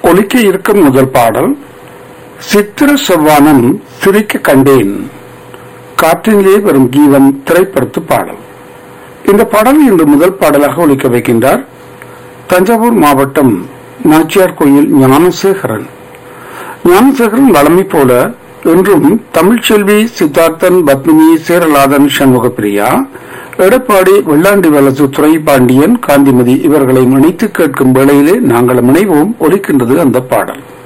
ஒலிக்க இருக்கும் முதல் பாடல் சித்திர செவ்வானம் சிரிக்க கண்டேன் காற்றினிலே வரும் கீதம் திரைப்படத்து பாடல் இந்த பாடல் இன்று முதல் பாடலாக ஒலிக்க வைக்கின்றார் தஞ்சாவூர் மாவட்டம் நாச்சியார் கோயில் ஞானசேகரன் ஞானசேகரன் வளமை போல இன்றும் தமிழ்ச்செல்வி சித்தார்த்தன் பத்மினி சேரலாதன் சண்முகப்பிரியா எடப்பாடி வெள்ளாண்டி வலசு துறை பாண்டியன் காந்திமதி இவர்களை இணைத்து கேட்கும் வேளையிலே நாங்கள் இணைவோம் ஒலிக்கின்றது அந்த பாடல்